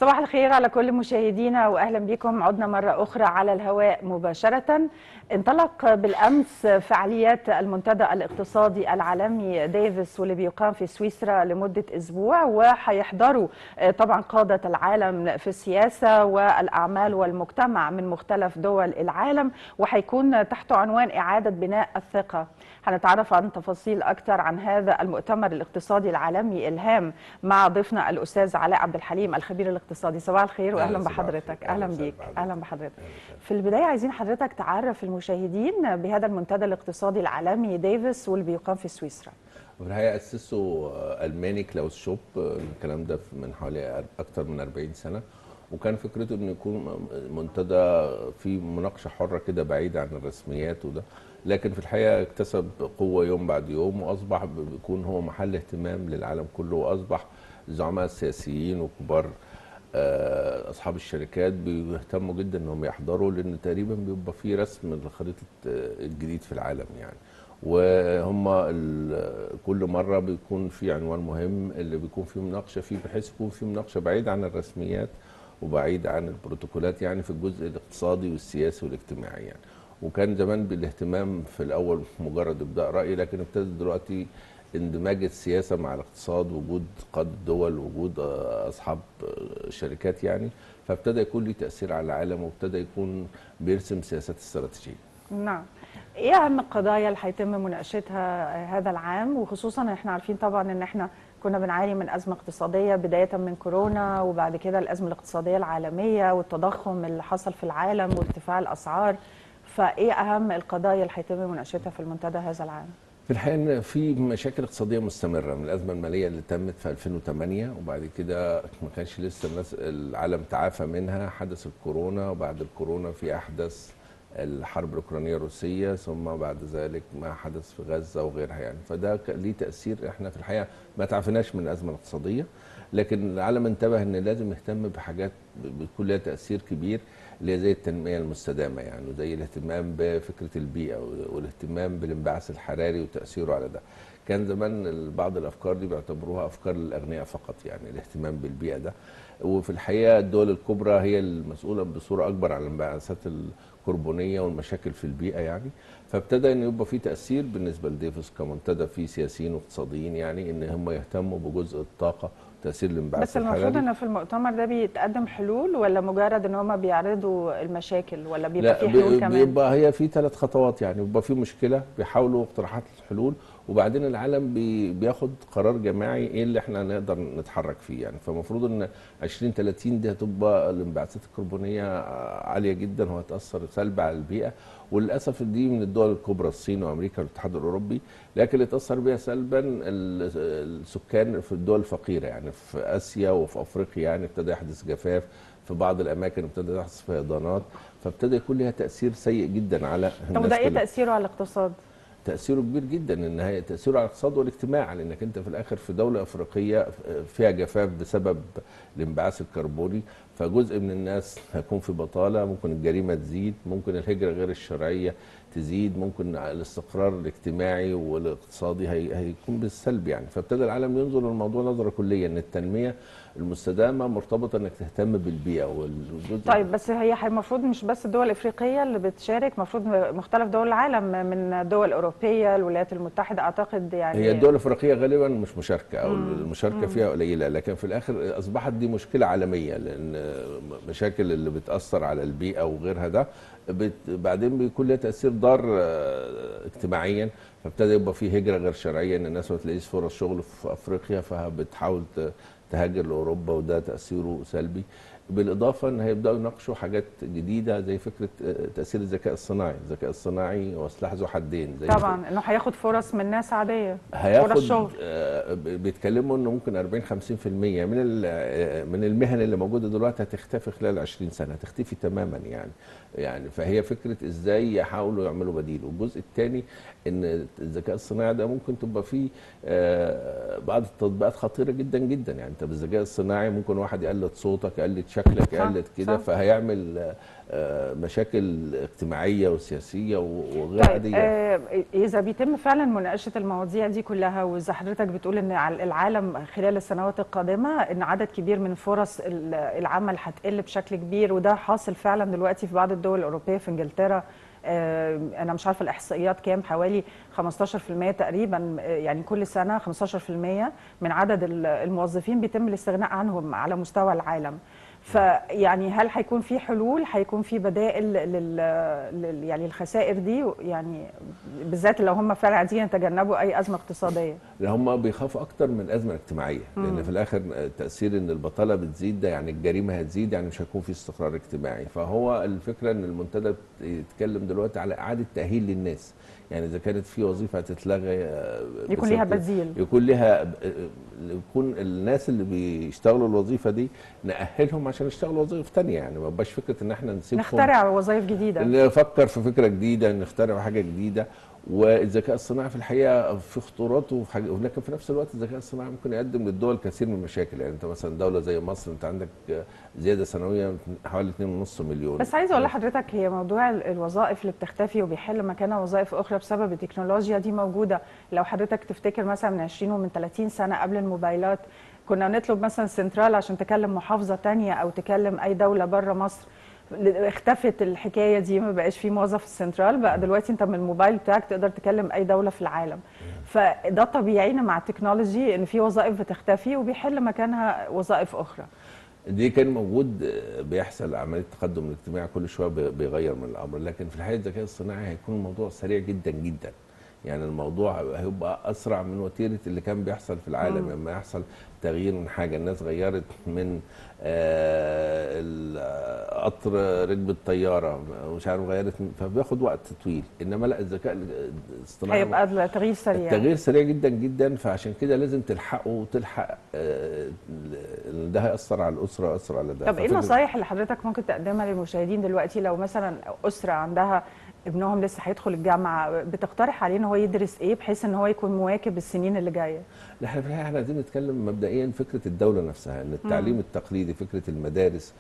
صباح الخير على كل مشاهدينا واهلا بكم عدنا مره اخرى على الهواء مباشره انطلق بالامس فعاليات المنتدى الاقتصادي العالمي ديفيس واللي بيقام في سويسرا لمده اسبوع وهيحضروا طبعا قاده العالم في السياسه والاعمال والمجتمع من مختلف دول العالم وهيكون تحت عنوان اعاده بناء الثقه هنتعرف عن تفاصيل اكثر عن هذا المؤتمر الاقتصادي العالمي الهام مع ضيفنا الاستاذ علاء عبد الحليم الخبير الاقتصادي صباح الخير واهلا بحضرتك اهلا بيك اهلا بحضرتك في البدايه عايزين حضرتك تعرف المشاهدين بهذا المنتدى الاقتصادي العالمي ديفيس واللي بيقام في سويسرا في الحقيقه اسسه الماني كلاوس شوب الكلام ده من حوالي اكثر من 40 سنه وكان فكرته انه يكون منتدى فيه مناقشه حره كده بعيد عن الرسميات وده لكن في الحقيقه اكتسب قوه يوم بعد يوم واصبح بيكون هو محل اهتمام للعالم كله واصبح الزعماء السياسيين وكبار اصحاب الشركات بيهتموا جدا انهم يحضروا لان تقريبا بيبقى في رسم لخريطه الجديد في العالم يعني وهم كل مره بيكون في عنوان مهم اللي بيكون فيه مناقشه فيه بحيث يكون في مناقشه بعيد عن الرسميات وبعيد عن البروتوكولات يعني في الجزء الاقتصادي والسياسي والاجتماعي يعني وكان زمان بالاهتمام في الاول مجرد ابداء راي لكن ابتدت دلوقتي اندماج السياسه مع الاقتصاد وجود قاده دول وجود اصحاب شركات يعني فابتدى يكون له تاثير على العالم وابتدى يكون بيرسم سياسات استراتيجيه. نعم. ايه اهم القضايا اللي هيتم مناقشتها هذا العام وخصوصا احنا عارفين طبعا ان احنا كنا بنعاني من ازمه اقتصاديه بدايه من كورونا وبعد كده الازمه الاقتصاديه العالميه والتضخم اللي حصل في العالم وارتفاع الاسعار فايه اهم القضايا اللي هيتم مناقشتها في المنتدى هذا العام؟ في الحقيقه ان في مشاكل اقتصاديه مستمره من الازمه الماليه اللي تمت في 2008 وبعد كده ما كانش لسه الناس العالم تعافى منها حدث الكورونا وبعد الكورونا في احدث الحرب الاوكرانيه الروسيه ثم بعد ذلك ما حدث في غزه وغيرها يعني فده ليه تاثير احنا في الحقيقه ما تعافيناش من الازمه الاقتصاديه لكن العالم انتبه ان لازم يهتم بحاجات بيكون لها تاثير كبير اللي هي زي التنميه المستدامه يعني وزي الاهتمام بفكره البيئه والاهتمام بالانبعاث الحراري وتاثيره على ده. كان زمان بعض الافكار دي بيعتبروها افكار للاغنياء فقط يعني الاهتمام بالبيئه ده وفي الحقيقه الدول الكبرى هي المسؤوله بصوره اكبر عن الانبعاثات الكربونيه والمشاكل في البيئه يعني فابتدى ان يبقى في تاثير بالنسبه لديفوس كمنتدى في سياسيين واقتصاديين يعني ان هم يهتموا بجزء الطاقه تاثير الانبعاث بس المفروض ان في المؤتمر ده بيتقدم حلول ولا مجرد ان هم بيعرضوا المشاكل ولا بيبقى في حلول كمان؟ بيبقى هي في ثلاث خطوات يعني بيبقى في مشكله بيحاولوا اقتراحات الحلول وبعدين العالم بي بياخد قرار جماعي ايه اللي احنا نقدر نتحرك فيه يعني فالمفروض ان 2030 دي هتبقى الانبعاثات الكربونيه عاليه جدا وهتاثر سلبي على البيئه وللاسف دي من الدول الكبرى الصين وامريكا والاتحاد الاوروبي لكن اللي اتاثر بيها سلبا السكان في الدول الفقيره يعني في اسيا وفي افريقيا يعني ابتدى يحدث جفاف في بعض الاماكن ابتدى يحدث فيضانات فابتدى يكون لها تاثير سيء جدا على طب وده ايه تاثيره على الاقتصاد؟ تاثيره كبير جدا ان هي تاثيره على الاقتصاد والاجتماع لانك انت في الاخر في دوله افريقيه فيها جفاف بسبب الانبعاث الكربوني فجزء من الناس هيكون في بطاله ممكن الجريمه تزيد ممكن الهجره غير الشرعيه تزيد ممكن الاستقرار الاجتماعي والاقتصادي هي هيكون بالسلب يعني فابتدى العالم ينظر للموضوع نظره كليه ان التنميه المستدامه مرتبطه انك تهتم بالبيئه والجزء طيب بس هي المفروض مش بس الدول الافريقيه اللي بتشارك المفروض مختلف دول العالم من دول اوروبيه الولايات المتحده اعتقد يعني هي الدول الافريقيه غالبا مش مشاركه او مم. المشاركه مم. فيها قليله لكن في الاخر اصبحت دي مشكله عالميه لان مشاكل اللي بتاثر على البيئه وغيرها ده بت بعدين بيكون لها تاثير ضار اجتماعيا فابتدى يبقى في هجره غير شرعيه ان الناس ما تلاقيش فرص شغل في افريقيا فبتحاول تهاجر لاوروبا وده تاثيره سلبي بالاضافه ان هيبداوا يناقشوا حاجات جديده زي فكره تاثير الذكاء الصناعي، الذكاء الصناعي هو سلاح ذو حدين زي طبعا انه هياخد فرص من ناس عاديه هياخد فرص شغل آه بيتكلموا انه ممكن 40 50% من من المهن اللي موجوده دلوقتي هتختفي خلال 20 سنه هتختفي تماما يعني يعني فهي فكره ازاي يحاولوا يعملوا بديل والجزء الثاني ان الذكاء الصناعي ده ممكن تبقى فيه آه، بعض التطبيقات خطيره جدا جدا يعني انت بالذكاء الصناعي ممكن واحد يقلد صوتك يقلد شكلك صح، يقلد كده صح. فهيعمل آه، مشاكل اجتماعيه وسياسيه وغير طيب عاديه آه، اذا بيتم فعلا مناقشه المواضيع دي كلها واذا حضرتك بتقول ان على العالم خلال السنوات القادمه ان عدد كبير من فرص ال- العمل هتقل بشكل كبير وده حاصل فعلا دلوقتي في بعض الدول الاوروبيه في انجلترا آه، انا مش عارفه الاحصائيات كام حوالي 15% تقريبا آه، يعني كل سنه 15% من عدد ال- الموظفين بيتم الاستغناء عنهم على مستوى العالم فيعني هل هيكون في حلول هيكون في بدائل لل... لل... يعني الخسائر دي يعني بالذات لو هم فعلا عايزين يتجنبوا اي ازمه اقتصاديه هم بيخافوا اكتر من الازمه الاجتماعيه لان مم. في الاخر تاثير ان البطاله بتزيد ده يعني الجريمه هتزيد يعني مش هيكون في استقرار اجتماعي فهو الفكره ان المنتدى يتكلم دلوقتي على اعاده تاهيل للناس يعني اذا كانت في وظيفه هتتلغي آه، يكون ليها بسبب- بديل يكون لها يكون الناس اللي بيشتغلوا الوظيفه دي نأهلهم عشان يشتغلوا وظائف تانية يعني ما يبقاش فكره ان احنا نسيبهم نخترع وظائف جديده نفكر في فكره جديده نخترع حاجه جديده والذكاء الصناعي في الحقيقه في خطوراته وفي حاجة ولكن في نفس الوقت الذكاء الصناعي ممكن يقدم للدول كثير من المشاكل يعني انت مثلا دوله زي مصر انت عندك زياده سنويه حوالي 2.5 مليون بس عايزه اقول لحضرتك هي موضوع ال- الوظائف اللي بتختفي وبيحل مكانها وظائف اخرى بسبب التكنولوجيا دي موجوده لو حضرتك تفتكر مثلا من 20 ومن 30 سنه قبل الموبايلات كنا نطلب مثلا سنترال عشان تكلم محافظه تانية او تكلم اي دوله بره مصر اختفت الحكايه دي ما بقاش في موظف السنترال بقى دلوقتي انت من الموبايل بتاعك تقدر تكلم اي دوله في العالم فده طبيعي مع التكنولوجي ان في وظائف بتختفي وبيحل مكانها وظائف اخرى دي كان موجود آه، بيحصل عمليه تقدم الاجتماعي كل شويه بي- بيغير من الامر لكن في الحقيقه الذكاء الصناعي هيكون الموضوع سريع جدا جدا يعني الموضوع هيبقى اسرع من وتيره اللي كان بيحصل في العالم مم. لما يحصل تغيير من حاجه الناس غيرت من آه، القطر ركبت طياره مش عارف غيرت من- فبياخد وقت طويل انما لا الذكاء الاصطناعي هيبقى التغيير سريع التغيير سريع جدا جدا فعشان كده لازم تلحقه وتلحق آه، ده هيأثر على الأسرة ويأثر على ده طب ايه ففكرة- النصايح اللي حضرتك ممكن تقدمها للمشاهدين دلوقتي لو مثلا اسره عندها ابنهم لسه هيدخل الجامعه بتقترح عليه ان هو يدرس ايه بحيث ان هو يكون مواكب السنين اللي جايه لا احنا في الحقيقه احنا عايزين نتكلم مبدئيا فكره الدوله نفسها ان التعليم التقليدي فكره المدارس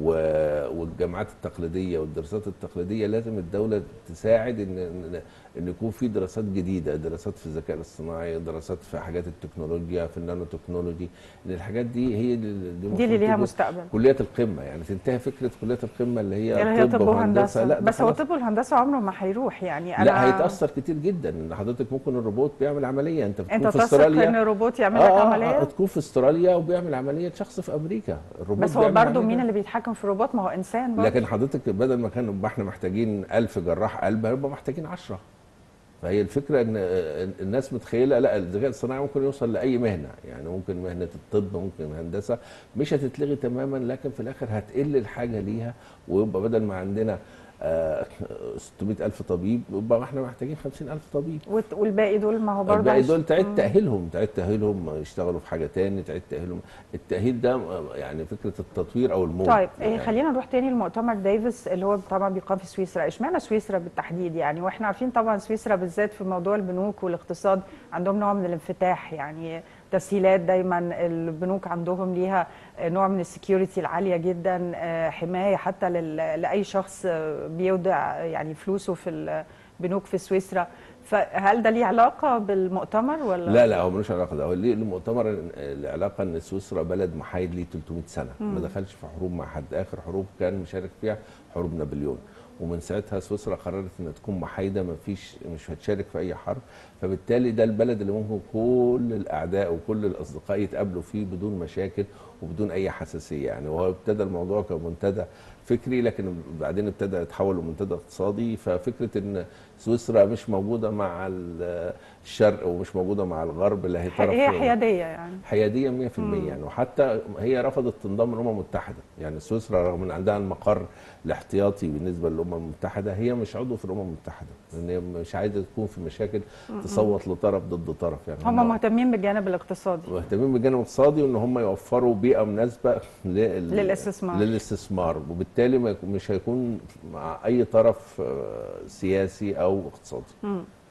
و- والجامعات التقليديه والدراسات التقليديه لازم الدوله تساعد ان ان ان يكون في دراسات جديده دراسات في الذكاء الاصطناعي دراسات في حاجات التكنولوجيا في النانو تكنولوجي ان الحاجات دي هي اللي دي اللي المفروض ليها تبقى- مستقبل كليات القمه يعني تنتهي فكره كليات القمه اللي هي اللي هي طب لا وهندسه ده بس هو خلاص. طب والهندسه عمره ما هيروح يعني انا لا هيتاثر كتير جدا ان حضرتك ممكن الروبوت بيعمل عمليه انت بتكون انت في تثق استراليا ان الروبوت يعمل لك آه، آه، عمليه آه تكون في استراليا وبيعمل عمليه شخص في امريكا الروبوت بس هو بيعمل برضه عملية. مين اللي بيتحكم في الروبوت ما هو انسان برضه لكن حضرتك بدل ما كان يبقى احنا محتاجين ألف جراح قلب هيبقى محتاجين 10 فهي الفكره ان آه، الناس متخيله لا الذكاء الصناعي ممكن يوصل لاي مهنه يعني ممكن مهنه الطب ممكن الهندسه مش هتتلغي تماما لكن في الاخر هتقل الحاجه ليها ويبقى بدل ما عندنا آه، 600 ألف طبيب يبقى احنا محتاجين 50 ألف طبيب وت- والباقي دول ما هو برضه الباقي هيش- دول تعيد مم. تأهيلهم تعيد تأهيلهم يشتغلوا في حاجة تاني تعيد تأهيلهم التأهيل ده يعني فكرة التطوير أو الموت طيب إيه يعني خلينا نروح تاني لمؤتمر ديفيس اللي هو طبعا بيقام في سويسرا اشمعنى سويسرا بالتحديد يعني واحنا عارفين طبعا سويسرا بالذات في موضوع البنوك والاقتصاد عندهم نوع من الانفتاح يعني تسهيلات دايما البنوك عندهم ليها نوع من السكيورتي العاليه جدا آه، حمايه حتى لل- لاي شخص آه، بيودع يعني فلوسه في البنوك في سويسرا فهل ده ليه علاقه بالمؤتمر ولا لا لا هو ملوش علاقة ده هو ليه المؤتمر العلاقة إن سويسرا بلد محايد ليه 300 سنة ما دخلش في حروب مع حد آخر حروب كان مشارك فيها حروب نابليون ومن ساعتها سويسرا قررت انها تكون محايده ما فيش مش هتشارك في اي حرب فبالتالي ده البلد اللي ممكن كل الاعداء وكل الاصدقاء يتقابلوا فيه بدون مشاكل وبدون اي حساسيه يعني وهو ابتدى الموضوع كمنتدى فكري لكن بعدين ابتدى يتحول لمنتدى اقتصادي ففكره ان سويسرا مش موجوده مع ال- الشرق ومش موجوده مع الغرب اللي هي طرف هي حياديه يعني حياديه 100% يعني وحتى هي رفضت تنضم للامم المتحده يعني سويسرا رغم ان عندها المقر الاحتياطي بالنسبه للامم المتحده هي مش عضو في الامم المتحده لان هي مش عايزه تكون في مشاكل تصوت لطرف ضد طرف يعني هم مهتمين بالجانب الاقتصادي مهتمين بالجانب الاقتصادي وان هم يوفروا بيئه مناسبه لل... للاستثمار. للاستثمار وبالتالي ما يكون- مش هيكون مع اي طرف آه، سياسي او اقتصادي مم.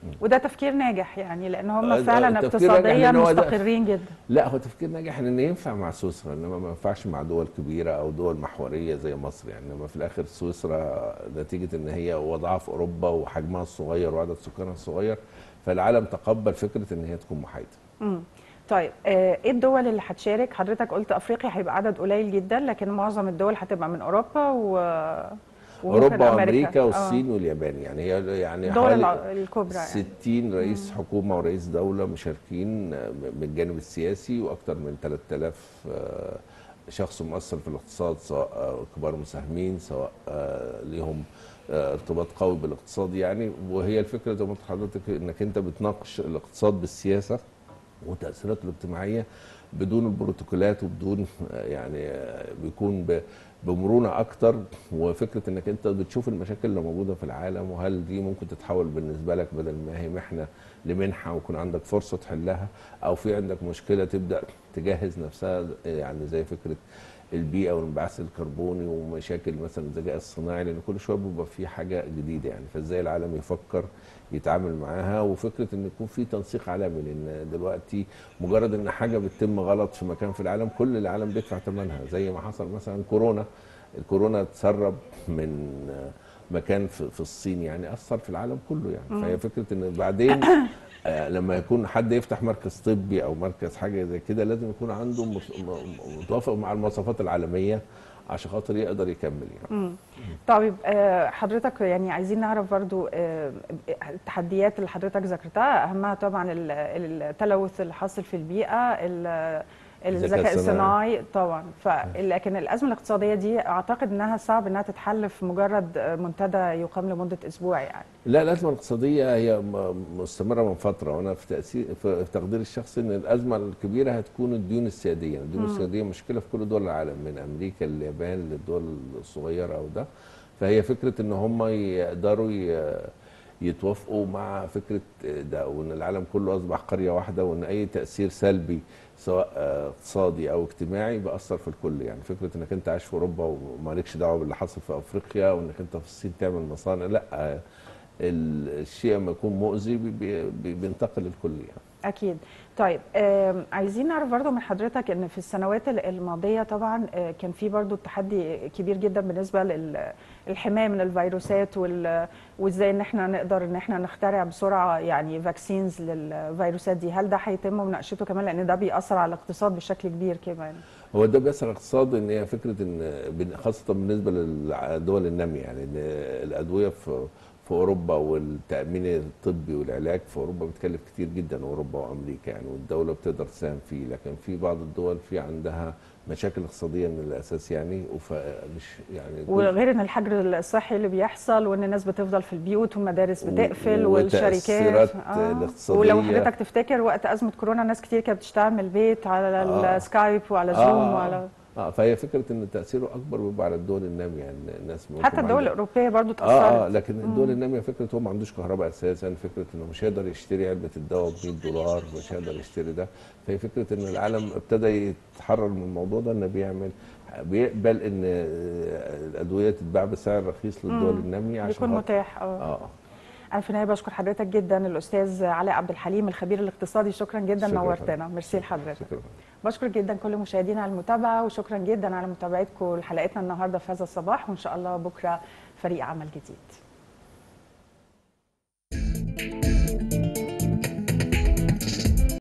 وده تفكير ناجح يعني لان هم آه، فعلا تفكير ناجح اقتصاديا لأن هو ده- مستقرين جدا لا هو تفكير ناجح ان ينفع مع سويسرا انما ما ينفعش مع دول كبيره او دول محوريه زي مصر يعني انما في الاخر سويسرا نتيجه ان هي وضعها في اوروبا وحجمها الصغير وعدد سكانها الصغير فالعالم تقبل فكره ان هي تكون محايده مم. طيب آه، ايه الدول اللي هتشارك حضرتك قلت افريقيا هيبقى عدد قليل جدا لكن معظم الدول هتبقى من اوروبا و وممكن اوروبا أمريكا. وامريكا آه. والصين واليابان يعني هي يعني الدول حوالي الع- الكبرى يعني 60 رئيس حكومه ورئيس دوله مشاركين من الجانب السياسي واكثر من 3000 آه، شخص مؤثر في الاقتصاد سواء آه، كبار مساهمين سواء آه، ليهم آه، ارتباط قوي بالاقتصاد يعني وهي الفكره زي ما قلت لحضرتك انك انت بتناقش الاقتصاد بالسياسه وتاثيراته الاجتماعيه بدون البروتوكولات وبدون آه، يعني آه، بيكون ب- بمرونه اكتر وفكره انك انت بتشوف المشاكل اللي موجوده في العالم وهل دي ممكن تتحول بالنسبه لك بدل ما هي محنه لمنحه ويكون عندك فرصه تحلها او في عندك مشكله تبدا تجهز نفسها يعني زي فكره البيئه والانبعاث الكربوني ومشاكل مثلا الذكاء الصناعي لان كل شويه بيبقى في حاجه جديده يعني فازاي العالم يفكر يتعامل معاها وفكره ان يكون في تنسيق عالمي لان دلوقتي مجرد ان حاجه بتتم غلط في مكان في العالم كل العالم بيدفع ثمنها زي ما حصل مثلا كورونا الكورونا تسرب من مكان في, في الصين يعني اثر في العالم كله يعني فهي فكره ان بعدين آه، لما يكون حد يفتح مركز طبي او مركز حاجه زي كده لازم يكون عنده مس- م- متوافق مع المواصفات العالميه عشان خاطر يقدر يكمل يعني مم. طيب آه، حضرتك يعني عايزين نعرف برضو آه، التحديات اللي حضرتك ذكرتها اهمها طبعا ال- التلوث اللي حاصل في البيئه ال- الذكاء الصناعي. الصناعي طبعا ف لكن الازمه الاقتصاديه دي اعتقد انها صعب انها تتحل في مجرد آه، منتدى يقام لمده اسبوع يعني لا الازمه الاقتصاديه هي م- مستمره من فتره وانا في تاثير في في تقديري الشخصي ان الازمه الكبيره هتكون الديون السياديه، الديون السياديه مشكله في كل دول العالم من امريكا لليابان للدول الصغيره او ده فهي فكره ان هم يقدروا ي- يتوافقوا مع فكره ده وان العالم كله اصبح قريه واحده وان اي تاثير سلبي سواء آه، اقتصادي او اجتماعي بيأثر في الكل يعني فكره انك انت عايش في اوروبا ومالكش دعوه باللي حصل في افريقيا وانك انت في الصين تعمل مصانع لا آه، ال- الشيء لما يكون مؤذي بي- بي- بي- بينتقل للكل يعني اكيد طيب آم، عايزين نعرف برضو من حضرتك ان في السنوات ال- الماضيه طبعا آه، كان في برضو تحدي كبير جدا بالنسبه للحمايه من الفيروسات وال- وازاي ان احنا نقدر ان احنا نخترع بسرعه يعني فاكسينز للفيروسات دي هل ده هيتم مناقشته كمان لان ده بيأثر على الاقتصاد بشكل كبير كمان هو ده بيأثر على الاقتصاد ان هي فكره ان بن- خاصه بالنسبه للدول الناميه يعني ان الادويه في في اوروبا والتامين الطبي والعلاج في اوروبا بتكلف كتير جدا اوروبا وامريكا يعني والدوله بتقدر تساهم فيه لكن في بعض الدول في عندها مشاكل اقتصاديه من الاساس يعني ومش يعني وغير ان الحجر الصحي اللي بيحصل وان الناس بتفضل في البيوت والمدارس و- بتقفل وتأثيرات والشركات الاقتصادية. ولو حضرتك تفتكر وقت ازمه كورونا ناس كتير كانت بتشتغل من البيت على آه. السكايب وعلى زوم آه وعلى اه فهي فكره ان تاثيره اكبر بيبقى على الدول الناميه يعني الناس ممكن حتى الدول عندها- الاوروبيه برضو اه اتاثرت اه لكن الدول الناميه فكره هو ما عندوش كهرباء اساسا فكره انه مش هيقدر يشتري علبه الدواء ب 100 دولار مش هيقدر يشتري ده فهي فكره ان العالم ابتدى يتحرر من الموضوع ده انه بيعمل بيقبل ان آه، الادويه تتباع بسعر رخيص للدول الناميه عشان يكون خاطر- متاح اه اه انا في النهايه بشكر حضرتك جدا الاستاذ علاء عبد الحليم الخبير الاقتصادي شكرا جدا شكراً نورتنا ميرسي لحضرتك شكرا بشكر جدا كل مشاهدينا على المتابعه وشكرا جدا على متابعتكم لحلقتنا النهارده في هذا الصباح وان شاء الله بكره فريق عمل جديد